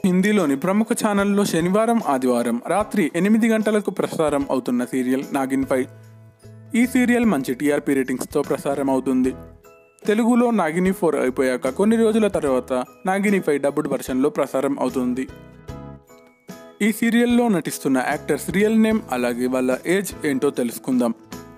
హిందీలోని ప్రముఖ ఛానల్లో శనివారం ఆదివారం రాత్రి ఎనిమిది గంటలకు ప్రసారం అవుతున్న సీరియల్ నాగిన్ ఫైవ్ ఈ సీరియల్ మంచి టీఆర్పీ రేటింగ్స్తో ప్రసారం అవుతుంది తెలుగులో నాగిని ఫోర్ అయిపోయాక కొన్ని రోజుల తర్వాత నాగిని ఫైవ్ డబ్బుడ్ వెర్షన్లో ప్రసారం అవుతుంది ఈ సీరియల్లో నటిస్తున్న యాక్టర్స్ రియల్ నేమ్ అలాగే వాళ్ళ ఏజ్ ఏంటో తెలుసుకుందాం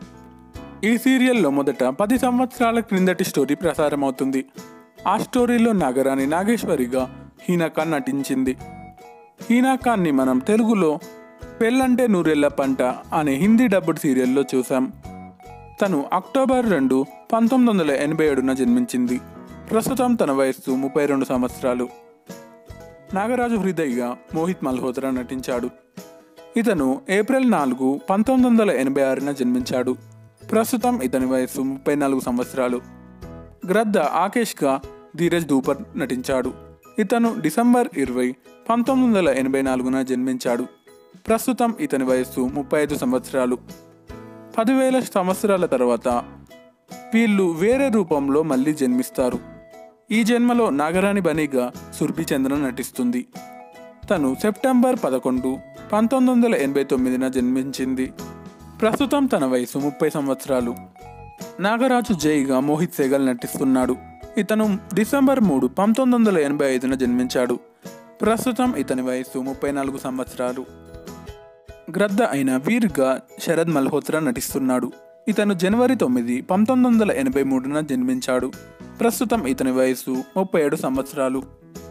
ఈ సీరియల్లో మొదట పది సంవత్సరాల క్రిందటి స్టోరీ ప్రసారం అవుతుంది ఆ స్టోరీలో నాగరాణి నాగేశ్వరిగా హీనా ఖాన్ నటించింది హీనా ఖాన్ని మనం తెలుగులో పెళ్ళంటే నూరెళ్ళ పంట అనే హిందీ డబ్బుడ్ సీరియల్లో చూసాం తను అక్టోబర్ రెండు పంతొమ్మిది వందల ఎనభై ఏడున జన్మించింది ప్రస్తుతం తన వయస్సు ముప్పై రెండు సంవత్సరాలు నాగరాజు హృదయ్గా మోహిత్ మల్హోత్రా నటించాడు ఇతను ఏప్రిల్ నాలుగు పంతొమ్మిది వందల ఎనభై ఆరున జన్మించాడు ప్రస్తుతం ఇతని వయస్సు ముప్పై నాలుగు సంవత్సరాలు గ్రద్ద ఆకేష్గా ధీరజ్ దూపర్ నటించాడు ఇతను డిసెంబర్ ఇరవై పంతొమ్మిది వందల ఎనభై నాలుగున జన్మించాడు ప్రస్తుతం ఇతని వయస్సు ముప్పై ఐదు సంవత్సరాలు పదివేల సంవత్సరాల తర్వాత వీళ్ళు వేరే రూపంలో మళ్ళీ జన్మిస్తారు ఈ జన్మలో నాగరాణి బనీగా సుర్భి చంద్ర నటిస్తుంది తను సెప్టెంబర్ పదకొండు పంతొమ్మిది వందల ఎనభై తొమ్మిదిన జన్మించింది ప్రస్తుతం తన వయసు ముప్పై సంవత్సరాలు నాగరాజు జైగా మోహిత్ సేగల్ నటిస్తున్నాడు ఇతను డిసెంబర్ మూడు పంతొమ్మిది వందల ఎనభై ఐదున జన్మించాడు ప్రస్తుతం ఇతని వయస్సు ముప్పై నాలుగు సంవత్సరాలు గ్రద్ద అయిన వీర్గా శరద్ మల్హోత్రా నటిస్తున్నాడు ఇతను జనవరి తొమ్మిది పంతొమ్మిది వందల ఎనభై మూడున జన్మించాడు ప్రస్తుతం ఇతని వయస్సు ముప్పై ఏడు సంవత్సరాలు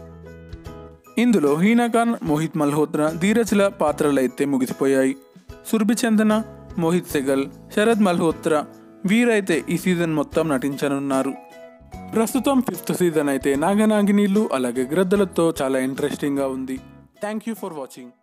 ఇందులో హీనా ఖాన్ మోహిత్ మల్హోత్రా ధీరజ్ల పాత్రలైతే ముగిసిపోయాయి సుర్భి చందన మోహిత్ సెగల్ శరద్ మల్హోత్రా వీరైతే ఈ సీజన్ మొత్తం నటించనున్నారు ప్రస్తుతం ఫిఫ్త్ సీజన్ అయితే నాగనాగినీళ్ళు అలాగే గ్రద్దలతో చాలా ఇంట్రెస్టింగ్గా ఉంది థ్యాంక్ యూ ఫర్ వాచింగ్